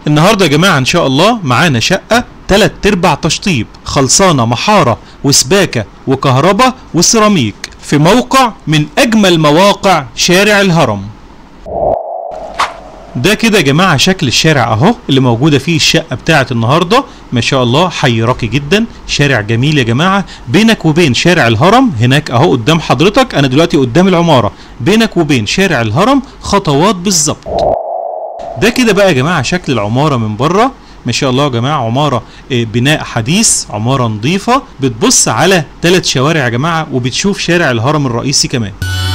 النهارده يا جماعه ان شاء الله معانا شقه تلات ارباع تشطيب خلصانه محاره وسباكه وكهرباء وسيراميك في موقع من اجمل مواقع شارع الهرم ده كده يا جماعه شكل الشارع اهو اللي موجوده فيه الشقه بتاعه النهارده ما شاء الله حي راقي جدا شارع جميل يا جماعه بينك وبين شارع الهرم هناك اهو قدام حضرتك انا دلوقتي قدام العماره بينك وبين شارع الهرم خطوات بالظبط ده كده بقى يا جماعه شكل العماره من بره ما شاء الله يا جماعه عماره آه، بناء حديث عماره نظيفه بتبص على ثلاث شوارع يا جماعه وبتشوف شارع الهرم الرئيسي كمان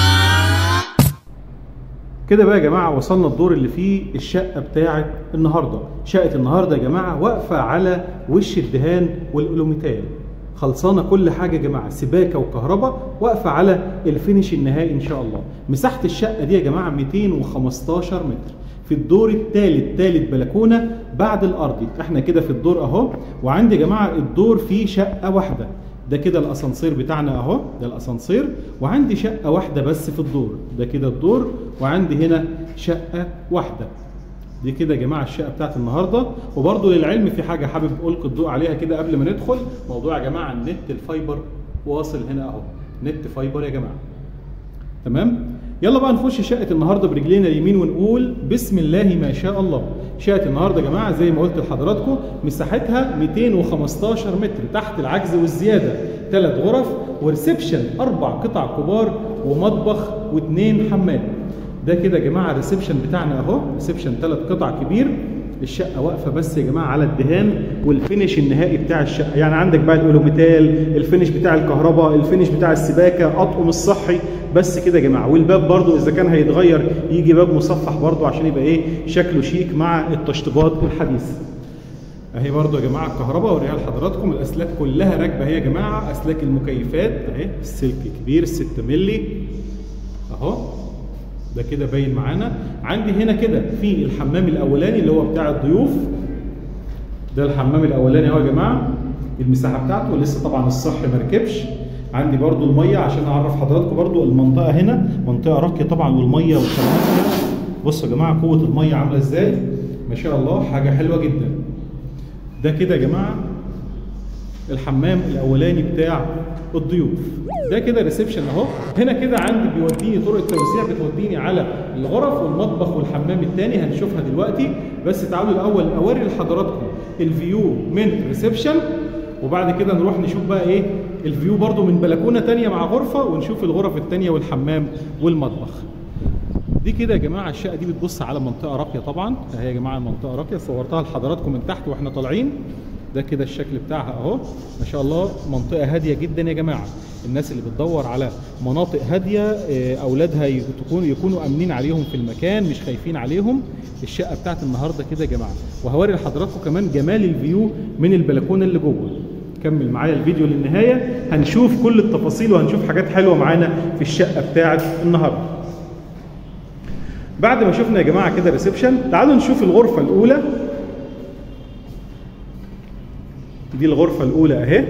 كده بقى يا جماعه وصلنا الدور اللي فيه الشقه بتاعه النهارده شقه النهارده يا جماعه واقفه على وش الدهان والالوميتال خلصانه كل حاجه يا جماعه سباكه وكهرباء واقفه على الفينش النهائي ان شاء الله مساحه الشقه دي يا جماعه 215 متر في الدور الثالث ثالث بلكونه بعد الارضي احنا كده في الدور اهو وعندي يا جماعه الدور فيه شقه واحده ده كده الاسانسير بتاعنا اهو ده الاسانسير وعندي شقه واحده بس في الدور ده كده الدور وعندي هنا شقه واحده دي كده يا جماعه الشقه بتاعت النهارده وبرضه للعلم في حاجه حابب القي الضوء عليها كده قبل ما ندخل موضوع يا جماعه النت الفايبر واصل هنا اهو نت فايبر يا جماعه تمام يلا بقى نخش شقه النهارده برجلينا اليمين ونقول بسم الله ما شاء الله شقه النهارده يا جماعه زي ما قلت لحضراتكم مساحتها 215 متر تحت العجز والزياده ثلاث غرف وريسبشن اربع قطع كبار ومطبخ واثنين حمام ده كده يا جماعه الريسبشن بتاعنا اهو ريسبشن ثلاث قطع كبير الشقه واقفه بس يا جماعه على الدهان والفينش النهائي بتاع الشقه يعني عندك بقى الاولوميتال الفينش بتاع الكهرباء الفينش بتاع السباكه اطقم الصحي بس كده يا جماعه والباب برضو اذا كان هيتغير يجي باب مصفح برضو عشان يبقى ايه شكله شيك مع التشطيبات الحديثه اهي برضو يا جماعه الكهرباء اوريها لحضراتكم الاسلاك كلها راكبه اهي يا جماعه اسلاك المكيفات اهي السلك كبير 6 مللي اهو ده كده باين معانا عندي هنا كده في الحمام الاولاني اللي هو بتاع الضيوف ده الحمام الاولاني اهو يا جماعه المساحه بتاعته لسه طبعا الصح ما ركبش عندي برضو الميه عشان اعرف حضراتكم برضو المنطقه هنا منطقه راقيه طبعا والميه والكلام ده بصوا يا جماعه قوه الميه عامله ازاي ما شاء الله حاجه حلوه جدا ده كده يا جماعه الحمام الاولاني بتاع الضيوف ده كده ريسبشن اهو هنا كده عندي بيوديني طرق التوزيع بتوديني على الغرف والمطبخ والحمام الثاني هنشوفها دلوقتي بس تعالوا الاول اوري لحضراتكم الفيو من الريسبشن وبعد كده نروح نشوف بقى ايه الفيو برضو من بلكونه تانية مع غرفه ونشوف الغرف الثانيه والحمام والمطبخ دي كده يا جماعه الشقه دي بتبص على منطقه راقيه طبعا اهي يا جماعه المنطقه راقيه صورتها لحضراتكم من تحت واحنا طالعين ده كده الشكل بتاعها اهو ما شاء الله منطقه هاديه جدا يا جماعه الناس اللي بتدور على مناطق هاديه آه، اولادها يكونوا يكونوا امنين عليهم في المكان مش خايفين عليهم الشقه بتاعت النهارده كده يا جماعه وهوري لحضراتكم كمان جمال الفيو من البلكونه اللي جوه كمل معايا الفيديو للنهايه هنشوف كل التفاصيل وهنشوف حاجات حلوه معانا في الشقه بتاعت النهارده بعد ما شفنا يا جماعه كده ريسبشن تعالوا نشوف الغرفه الاولى دي الغرفه الاولى اهي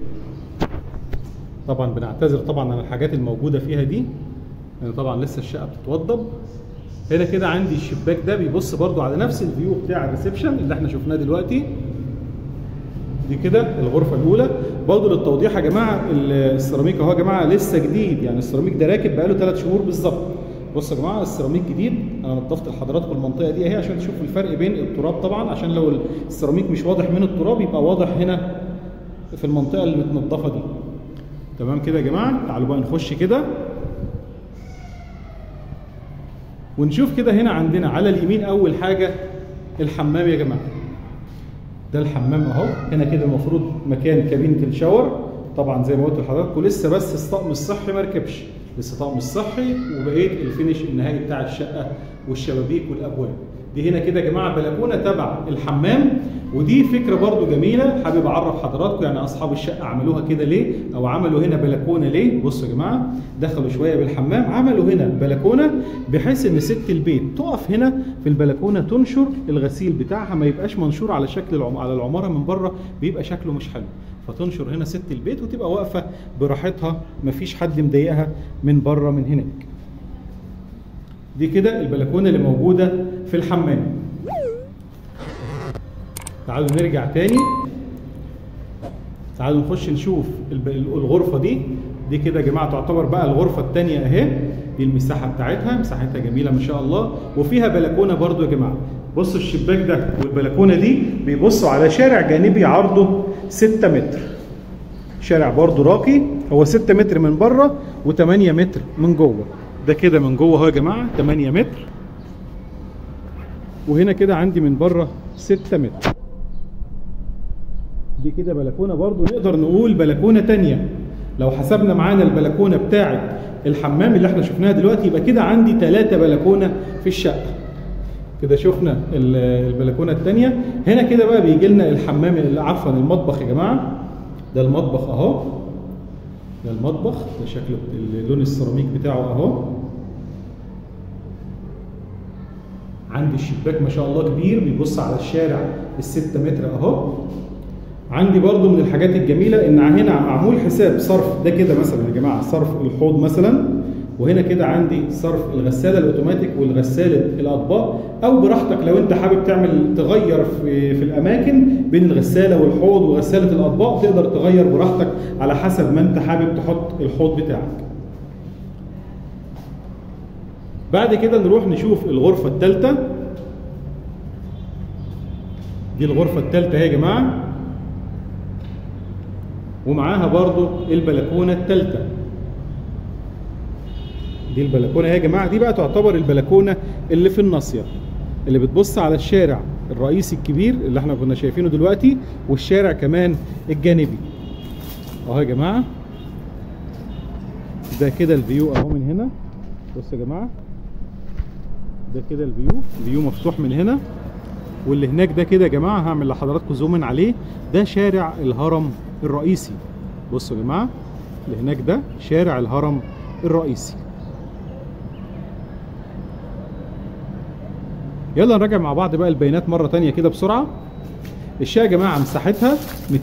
طبعا بنعتذر طبعا عن الحاجات الموجوده فيها دي لان طبعا لسه الشقه بتتوضب هنا كده عندي الشباك ده بيبص برضو على نفس الفيو بتاع الريسبشن اللي احنا شفناه دلوقتي دي كده الغرفه الاولى برضه للتوضيح يا جماعه السيراميك اهو يا جماعه لسه جديد يعني السيراميك ده راكب بقاله ثلاث شهور بالظبط بصوا يا جماعه السيراميك جديد انا نظفت لحضراتكم المنطقه دي اهي عشان تشوفوا الفرق بين التراب طبعا عشان لو السيراميك مش واضح من التراب يبقى واضح هنا في المنطقه اللي متنضفه دي تمام كده يا جماعه تعالوا بقى نخش كده ونشوف كده هنا عندنا على اليمين اول حاجه الحمام يا جماعه ده الحمام اهو هنا كده المفروض مكان كابينه الشاور طبعا زي ما قلت لحضراتكم لسه بس الطقم الصحي ما ركبش لسه طقم الصحي وبقيه الفينش النهائي بتاع الشقه والشبابيك والابواب دي هنا كده يا جماعه بلكونه تبع الحمام ودي فكره برضو جميله حابب اعرف حضراتكم يعني اصحاب الشقه عملوها كده ليه او عملوا هنا بلكونه ليه بصوا يا جماعه دخلوا شويه بالحمام عملوا هنا بلكونه بحيث ان ست البيت تقف هنا في البلكونه تنشر الغسيل بتاعها ما يبقاش منشور على شكل العم... على العماره من بره بيبقى شكله مش حلو فتنشر هنا ست البيت وتبقى واقفه براحتها مفيش حد مضايقها من بره من هناك دي كده البلكونه اللي موجوده في الحمام تعالوا نرجع تاني تعالوا نخش نشوف الب- الغرفه دي دي كده يا جماعه تعتبر بقى الغرفه الثانيه اهي دي المساحه بتاعتها مساحتها جميله ما شاء الله وفيها بلكونه برضو يا جماعه بصوا الشباك ده والبلكونه دي بيبصوا على شارع جانبي عرضه 6 متر شارع برضو راقي هو 6 متر من بره و8 متر من جوه ده كده من جوه اهو يا جماعه 8 متر وهنا كده عندي من بره 6 متر دي كده بلكونه برضو نقدر نقول بلكونه تانية لو حسبنا معانا البلكونه بتاعه الحمام اللي احنا شفناها دلوقتي يبقى كده عندي ثلاثة بلكونه في الشقه كده شفنا ال- البلكونه الثانيه هنا كده بقى بيجي لنا الحمام عفوا المطبخ يا جماعه ده المطبخ اهو ده المطبخ ده شكل اللون السيراميك بتاعه اهو عندي الشباك ما شاء الله كبير بيبص على الشارع الستة متر اهو عندي برضو من الحاجات الجميلة ان هنا معمول حساب صرف ده كده مثلا يا جماعة صرف الحوض مثلا وهنا كده عندي صرف الغسالة الاوتوماتيك والغسالة الاطباق او براحتك لو انت حابب تعمل تغير في, في الاماكن بين الغسالة والحوض وغسالة الاطباق تقدر تغير براحتك على حسب ما انت حابب تحط الحوض بتاعك بعد كده نروح نشوف الغرفة الثالثة دي الغرفة الثالثة اهي يا جماعة ومعاها برضو البلكونة الثالثة دي البلكونة اهي يا جماعة دي بقى تعتبر البلكونة اللي في الناصية اللي بتبص على الشارع الرئيسي الكبير اللي احنا كنا شايفينه دلوقتي والشارع كمان الجانبي اهو يا جماعة ده كده الفيو اهو من هنا بصوا يا جماعة ده كده الفيو فيو مفتوح من هنا واللي هناك ده كده يا جماعه هعمل لحضراتكم زوم عليه ده شارع الهرم الرئيسي بصوا يا جماعه اللي هناك ده شارع الهرم الرئيسي يلا نراجع مع بعض بقى البيانات مره تانية كده بسرعه الشقه يا جماعه مساحتها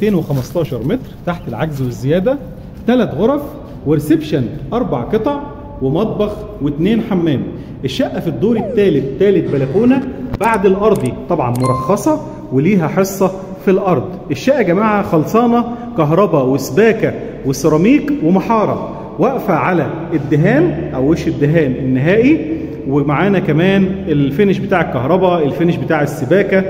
215 متر تحت العجز والزياده ثلاث غرف وريسبشن اربع قطع ومطبخ واثنين حمام الشقه في الدور الثالث ثالث بلكونه بعد الارضي طبعا مرخصه وليها حصه في الارض الشقه يا جماعه خلصانه كهرباء وسباكه وسيراميك ومحاره واقفه على الدهان او وش الدهان النهائي ومعانا كمان الفينش بتاع الكهرباء الفينش بتاع السباكه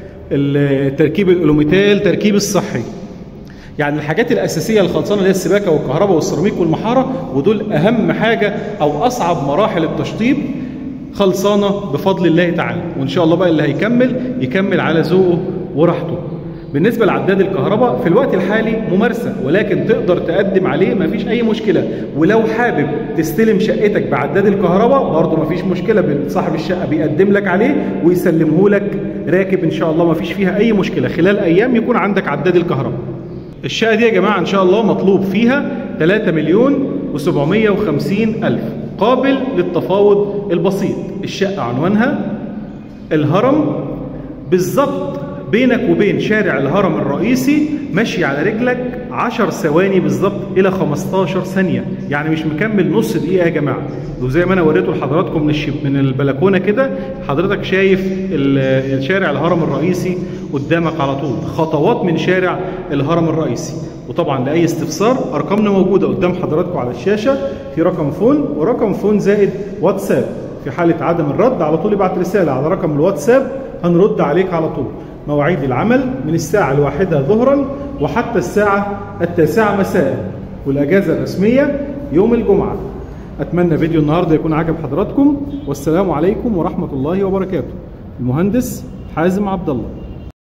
التركيب الالوميتال تركيب الصحي يعني الحاجات الاساسيه الخلصانه اللي هي السباكه والكهرباء والسيراميك والمحاره ودول اهم حاجه او اصعب مراحل التشطيب خلصانه بفضل الله تعالى وان شاء الله بقى اللي هيكمل يكمل على ذوقه وراحته بالنسبه لعداد الكهرباء في الوقت الحالي ممارسه ولكن تقدر تقدم عليه مفيش اي مشكله ولو حابب تستلم شقتك بعداد الكهرباء برضه مفيش مشكله صاحب الشقه بيقدم لك عليه ويسلمه لك راكب ان شاء الله مفيش فيها اي مشكله خلال ايام يكون عندك عداد الكهرباء الشقه دي يا جماعه ان شاء الله مطلوب فيها 3 مليون و750 الف قابل للتفاوض البسيط الشقه عنوانها الهرم بالظبط بينك وبين شارع الهرم الرئيسي ماشي على رجلك 10 ثواني بالظبط الى 15 ثانيه يعني مش مكمل نص دقيقه يا جماعه وزي ما انا وريته لحضراتكم من الشب من البلكونه كده حضرتك شايف الشارع الهرم الرئيسي قدامك على طول خطوات من شارع الهرم الرئيسي وطبعا لاي استفسار ارقامنا موجوده قدام حضراتكم على الشاشه في رقم فون ورقم فون زائد واتساب في حاله عدم الرد على طول ابعت رساله على رقم الواتساب هنرد عليك على طول مواعيد العمل من الساعة الواحدة ظهرا وحتى الساعة التاسعة مساء والأجازة الرسمية يوم الجمعة أتمنى فيديو النهاردة يكون عجب حضراتكم والسلام عليكم ورحمة الله وبركاته المهندس حازم عبد الله